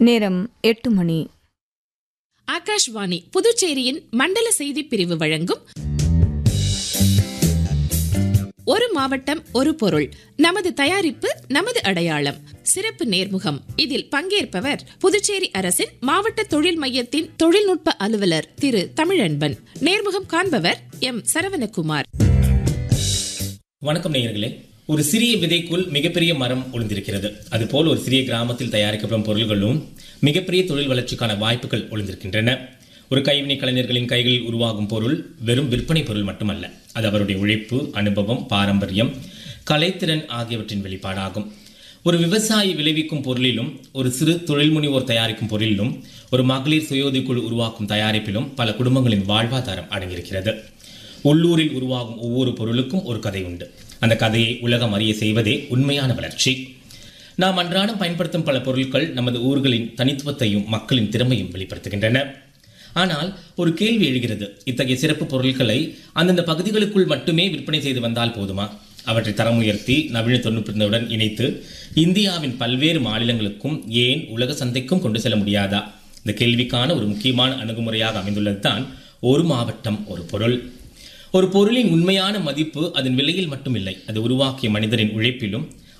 நேரம் எட்டு மணி ஆகாஷ்வாணி புதுச்சேரியின் மண்டல செய்தி பிரிவு வழங்கும் ஒரு மாவட்டம் ஒரு பொருள் நமது தயாரிப்பு நமது அடையாளம் சிறப்பு நேர்முகம் இதில் பங்கேற்பவர் புதுச்சேரி அரசின் மாவட்ட தொழில் மையத்தின் தொழில்நுட்ப அலுவலர் திரு தமிழன்பன் நேர்முகம் காண்பவர் எம் சரவணகுமார் வணக்கம் நேயர்களே ஒரு சிறிய விதைக்குள் மிகப்பெரிய மரம் ஒளிந்திருக்கிறது அதுபோல் ஒரு சிறிய கிராமத்தில் தயாரிக்கப்படும் பொருள்களும் மிகப்பெரிய தொழில் வளர்ச்சிக்கான வாய்ப்புகள் ஒளிந்திருக்கின்றன ஒரு கைவினை கலைஞர்களின் கைகளில் உருவாகும் பொருள் வெறும் விற்பனை பொருள் மட்டுமல்ல அது அவருடைய உழைப்பு அனுபவம் பாரம்பரியம் கலைத்திறன் ஆகியவற்றின் வெளிப்பாடாகும் ஒரு விவசாயி விளைவிக்கும் பொருளிலும் ஒரு சிறு தொழில் முனைவோர் தயாரிக்கும் பொருளிலும் ஒரு மகளிர் சுயோதிக்குழு உருவாக்கும் தயாரிப்பிலும் பல குடும்பங்களின் வாழ்வாதாரம் அடங்கியிருக்கிறது உள்ளூரில் உருவாகும் ஒவ்வொரு பொருளுக்கும் ஒரு கதை உண்டு அந்த கதையை உலகம் அறிய செய்வதே உண்மையான வளர்ச்சி நாம் அன்றாடம் பயன்படுத்தும் பல பொருட்கள் நமது ஊர்களின் தனித்துவத்தையும் மக்களின் திறமையும் வெளிப்படுத்துகின்றன ஆனால் ஒரு கேள்வி எழுகிறது இத்தகைய சிறப்பு பொருட்களை அந்தந்த பகுதிகளுக்குள் மட்டுமே விற்பனை செய்து வந்தால் போதுமா அவற்றை தரம் உயர்த்தி நவீன தொழில்நுட்பத்துடன் இணைத்து இந்தியாவின் பல்வேறு மாநிலங்களுக்கும் ஏன் உலக சந்தைக்கும் கொண்டு செல்ல முடியாதா இந்த கேள்விக்கான ஒரு முக்கியமான அணுகுமுறையாக அமைந்துள்ளதுதான் ஒரு மாவட்டம் ஒரு பொருள் ஒரு பொருளின் உண்மையான மதிப்பு அதன் விலையில் மட்டுமில்லை அது உருவாக்கிய மனிதரின் உழைப்பிலும்